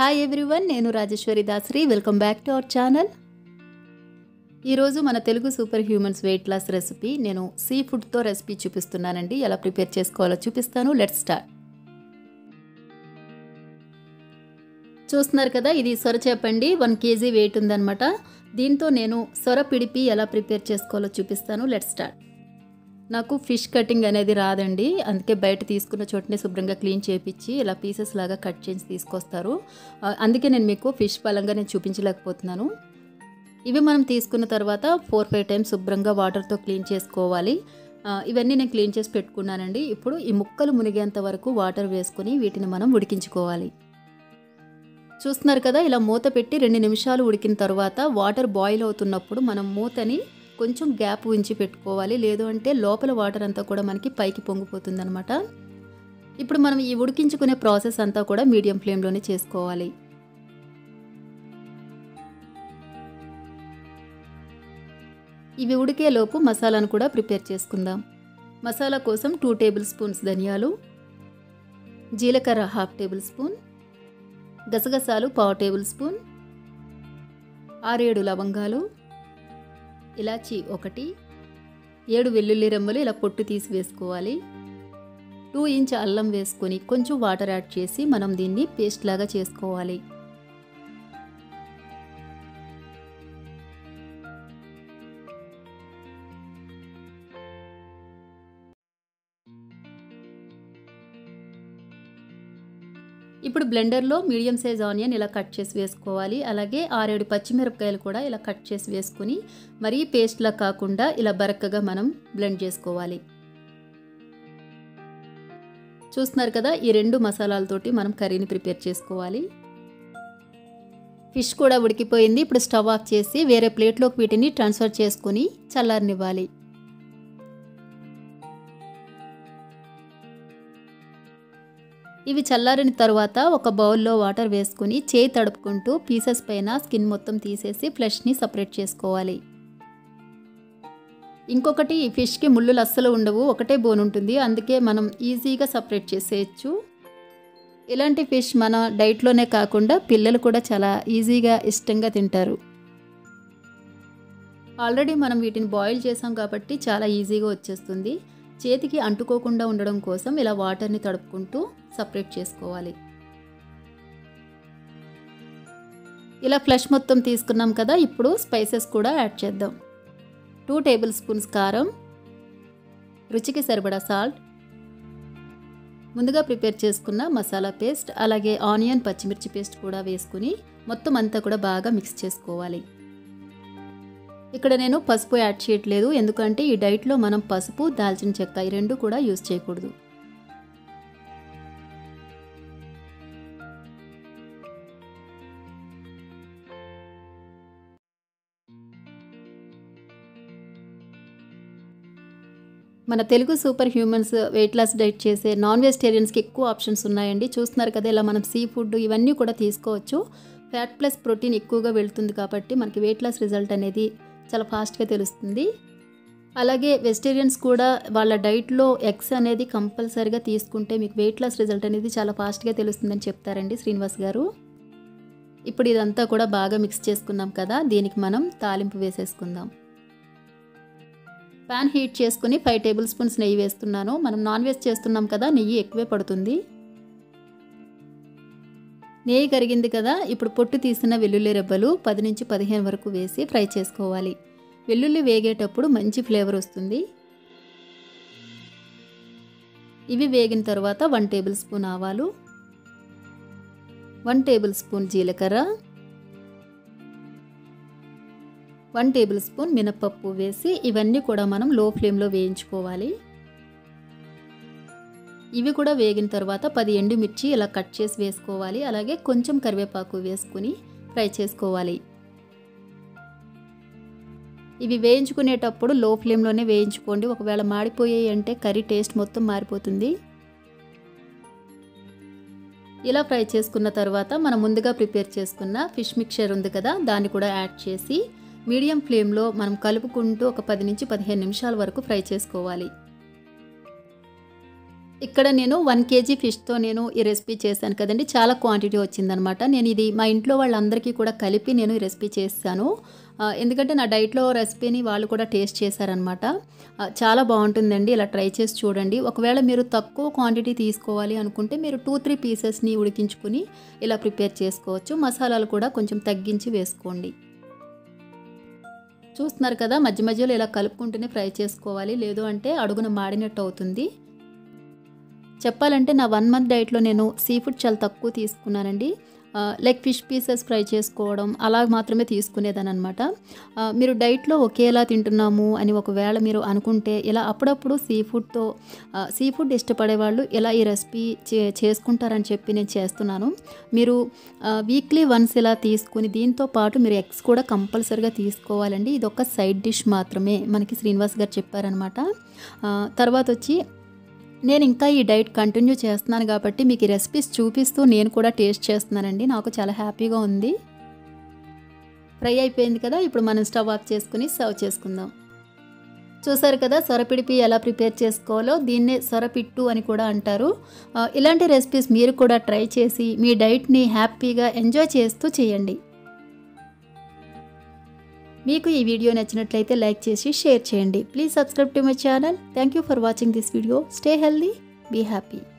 hi everyone నేను Rajeshwari Dasari welcome back to our channel ఈరోజు మన Telugu super humans weight loss recipe నేను సీ ఫుడ్తో రెసిపీ చూపిస్తున్నానండి ఎలా ప్రిపేర్ చేసుకోవాలో చూపిస్తాను లెట్ స్టార్ట్ చూస్తున్నారు కదా ఇది సొర చేపండి వన్ కేజీ వెయిట్ ఉందన్నమాట దీంతో నేను సొర పిడిపి ఎలా ప్రిపేర్ చేసుకోవాలో చూపిస్తాను లెట్ స్టార్ట్ నాకు ఫిష్ కటింగ్ అనేది రాదండి అందుకే బయట తీసుకున్న చోటనే శుభ్రంగా క్లీన్ చేయించి ఇలా పీసెస్ లాగా కట్ చేసి తీసుకొస్తారు ఆ, అందుకే నేను మీకు ఫిష్ పలంగా నేను చూపించలేకపోతున్నాను ఇవి మనం తీసుకున్న తర్వాత ఫోర్ ఫైవ్ టైమ్స్ శుభ్రంగా వాటర్తో క్లీన్ చేసుకోవాలి ఆ, ఇవన్నీ నేను క్లీన్ చేసి పెట్టుకున్నానండి ఇప్పుడు ఈ ముక్కలు మునిగేంత వరకు వాటర్ వేసుకొని వీటిని మనం ఉడికించుకోవాలి చూస్తున్నారు కదా ఇలా మూత పెట్టి రెండు నిమిషాలు ఉడికిన తర్వాత వాటర్ బాయిల్ అవుతున్నప్పుడు మనం మూతని కొంచెం గ్యాప్ ఉంచి పెట్టుకోవాలి లేదు అంటే లోపల వాటర్ అంతా కూడా మనకి పైకి పొంగిపోతుంది అనమాట ఇప్పుడు మనం ఈ ఉడికించుకునే ప్రాసెస్ అంతా కూడా మీడియం ఫ్లేమ్లోనే చేసుకోవాలి ఇవి ఉడికేలోపు మసాలాను కూడా ప్రిపేర్ చేసుకుందాం మసాలా కోసం టూ టేబుల్ స్పూన్స్ ధనియాలు జీలకర్ర హాఫ్ టేబుల్ స్పూన్ గసగసాలు పావు టేబుల్ స్పూన్ ఆరేడు లవంగాలు ఇలాచి ఒకటి ఏడు వెల్లుల్లి రెమ్మలు ఇలా పొట్టు తీసి వేసుకోవాలి టూ ఇంచ్ అల్లం వేసుకొని కొంచెం వాటర్ యాడ్ చేసి మనం దీన్ని పేస్ట్ లాగా చేసుకోవాలి ఇప్పుడు బ్లెండర్లో మీడియం సైజ్ ఆనియన్ ఇలా కట్ చేసి వేసుకోవాలి అలాగే ఆరేడు పచ్చిమిరపకాయలు కూడా ఇలా కట్ చేసి వేసుకుని మరీ పేస్ట్లా కాకుండా ఇలా బరక్కగా మనం బ్లెండ్ చేసుకోవాలి చూస్తున్నారు కదా ఈ రెండు మసాలాలతోటి మనం కర్రీని ప్రిపేర్ చేసుకోవాలి ఫిష్ కూడా ఉడికిపోయింది ఇప్పుడు స్టవ్ ఆఫ్ చేసి వేరే ప్లేట్లోకి వీటిని ట్రాన్స్ఫర్ చేసుకొని చల్లారనివ్వాలి ఇవి చల్లారిన తర్వాత ఒక బౌల్లో వాటర్ వేసుకుని చేయి తడుపుకుంటూ పీసెస్ పైన స్కిన్ మొత్తం తీసేసి ఫ్లెష్ని సపరేట్ చేసుకోవాలి ఇంకొకటి ఈ ఫిష్కి ముళ్ళులు అస్సలు ఉండవు ఒకటే బోన్ ఉంటుంది అందుకే మనం ఈజీగా సపరేట్ చేసేయచ్చు ఇలాంటి ఫిష్ మన డైట్లోనే కాకుండా పిల్లలు కూడా చాలా ఈజీగా ఇష్టంగా తింటారు ఆల్రెడీ మనం వీటిని బాయిల్ చేసాం కాబట్టి చాలా ఈజీగా వచ్చేస్తుంది చేతికి అంటుకోకుండా ఉండడం కోసం ఇలా వాటర్ని తడుపుకుంటూ సపరేట్ చేసుకోవాలి ఇలా ఫ్లష్ మొత్తం తీసుకున్నాం కదా ఇప్పుడు స్పైసెస్ కూడా యాడ్ చేద్దాం టూ టేబుల్ స్పూన్స్ కారం రుచికి సరిపడా సాల్ట్ ముందుగా ప్రిపేర్ చేసుకున్న మసాలా పేస్ట్ అలాగే ఆనియన్ పచ్చిమిర్చి పేస్ట్ కూడా వేసుకుని మొత్తం అంతా కూడా బాగా మిక్స్ చేసుకోవాలి ఇక్కడ నేను పసుపు యాడ్ చేయట్లేదు ఎందుకంటే ఈ డైట్లో మనం పసుపు దాల్చిన చెక్క ఈ రెండు కూడా యూజ్ చేయకూడదు మన Telugu super humans weight loss diet చేసే నాన్ వెజిటేరియన్స్కి ఎక్కువ ఆప్షన్స్ ఉన్నాయండి చూస్తున్నారు కదా ఇలా మనం సీ ఫుడ్ ఇవన్నీ కూడా తీసుకోవచ్చు ఫ్యాట్ ప్లస్ ప్రోటీన్ ఎక్కువగా వెళ్తుంది కాబట్టి మనకి వెయిట్ లాస్ రిజల్ట్ అనేది చాలా ఫాస్ట్గా తెలుస్తుంది అలాగే వెజిటేరియన్స్ కూడా వాళ్ళ డైట్లో ఎగ్స్ అనేది కంపల్సరీగా తీసుకుంటే మీకు వెయిట్ లాస్ రిజల్ట్ అనేది చాలా ఫాస్ట్గా తెలుస్తుందని చెప్తారండి శ్రీనివాస్ గారు ఇప్పుడు ఇదంతా కూడా బాగా మిక్స్ చేసుకున్నాం కదా దీనికి మనం తాలింపు వేసేసుకుందాం ప్యాన్ హీట్ చేసుకుని ఫైవ్ టేబుల్ స్పూన్స్ నెయ్యి వేస్తున్నాను మనం నాన్ వెజ్ చేస్తున్నాం కదా నెయ్యి ఎక్కువే పడుతుంది నెయ్యి కరిగింది కదా ఇప్పుడు పొట్టు తీసిన వెల్లుల్లి రెబ్బలు పది నుంచి పదిహేను వరకు వేసి ఫ్రై చేసుకోవాలి వెల్లుల్లి వేగేటప్పుడు మంచి ఫ్లేవర్ వస్తుంది ఇవి వేగిన తర్వాత వన్ టేబుల్ స్పూన్ ఆవాలు వన్ టేబుల్ స్పూన్ జీలకర్ర వన్ టేబుల్ స్పూన్ మినపప్పు వేసి ఇవన్నీ కూడా మనం లో ఫ్లేమ్లో వేయించుకోవాలి ఇవి కూడా వేగిన తర్వాత పది ఎండుమిర్చి ఇలా కట్ చేసి వేసుకోవాలి అలాగే కొంచెం కరివేపాకు వేసుకుని ఫ్రై చేసుకోవాలి ఇవి వేయించుకునేటప్పుడు లో ఫ్లేమ్లోనే వేయించుకోండి ఒకవేళ మాడిపోయాయి అంటే కర్రీ టేస్ట్ మొత్తం మారిపోతుంది ఇలా ఫ్రై చేసుకున్న తర్వాత మనం ముందుగా ప్రిపేర్ చేసుకున్న ఫిష్ మిక్చర్ ఉంది కదా దాన్ని కూడా యాడ్ చేసి మీడియం ఫ్లేమ్లో మనం కలుపుకుంటూ ఒక పది నుంచి పదిహేను నిమిషాల వరకు ఫ్రై చేసుకోవాలి ఇక్కడ నేను వన్ కేజీ ఫిష్తో నేను ఈ రెసిపీ చేశాను కదండి చాలా క్వాంటిటీ వచ్చిందనమాట నేను ఇది మా ఇంట్లో వాళ్ళందరికీ కూడా కలిపి నేను ఈ రెసిపీ చేశాను ఆ, ఎందుకంటే నా డైట్లో రెసిపీని వాళ్ళు కూడా టేస్ట్ చేశారనమాట ఆ, చాలా బాగుంటుందండి ఇలా ట్రై చేసి చూడండి ఒకవేళ మీరు తక్కువ క్వాంటిటీ తీసుకోవాలి అనుకుంటే మీరు టూ త్రీ పీసెస్ని ఉడికించుకుని ఇలా ప్రిపేర్ చేసుకోవచ్చు మసాలాలు కూడా కొంచెం తగ్గించి వేసుకోండి చూస్తున్నారు కదా మధ్య మధ్యలో ఇలా కలుపుకుంటూనే ఫ్రై చేసుకోవాలి లేదు అంటే అడుగున మాడినట్టు అవుతుంది చెప్పాలంటే నా వన్ మంత్ డైట్లో నేను సీ ఫుడ్ చాలా తక్కువ తీసుకున్నానండి ఆ, లైక్ ఫిష్ పీసెస్ ఫ్రై చేసుకోవడం అలా మాత్రమే తీసుకునేదాని అనమాట మీరు డైట్లో ఒకేలా తింటున్నాము అని ఒకవేళ మీరు అనుకుంటే ఇలా అప్పుడప్పుడు సీ ఫుడ్తో సీ ఫుడ్ ఇష్టపడే వాళ్ళు ఇలా ఈ రెసిపీ చే చేసుకుంటారని చెప్పి నేను చేస్తున్నాను మీరు వీక్లీ వన్స్ ఇలా తీసుకుని దీంతో పాటు మీరు ఎగ్స్ కూడా కంపల్సరీగా తీసుకోవాలండి ఇది ఒక సైడ్ డిష్ మాత్రమే మనకి శ్రీనివాస్ గారు చెప్పారనమాట తర్వాత వచ్చి నేను ఇంకా ఈ డైట్ కంటిన్యూ చేస్తున్నాను కాబట్టి మీకు ఈ రెసిపీస్ చూపిస్తూ నేను కూడా టేస్ట్ చేస్తున్నానండి నాకు చాలా హ్యాపీగా ఉంది ఫ్రై అయిపోయింది కదా ఇప్పుడు మనం స్టవ్ ఆఫ్ చేసుకుని సర్వ్ చేసుకుందాం చూసారు కదా సొరపిడిపి ఎలా ప్రిపేర్ చేసుకోవాలో దీన్నే సొరపిట్టు అని కూడా అంటారు ఆ, ఇలాంటి రెసిపీస్ మీరు కూడా ట్రై చేసి మీ డైట్ని హ్యాపీగా ఎంజాయ్ చేస్తూ చేయండి మీకు ఈ వీడియో నచ్చినట్లయితే లైక్ చేసి షేర్ చేయండి please subscribe to my channel thank you for watching this video stay healthy be happy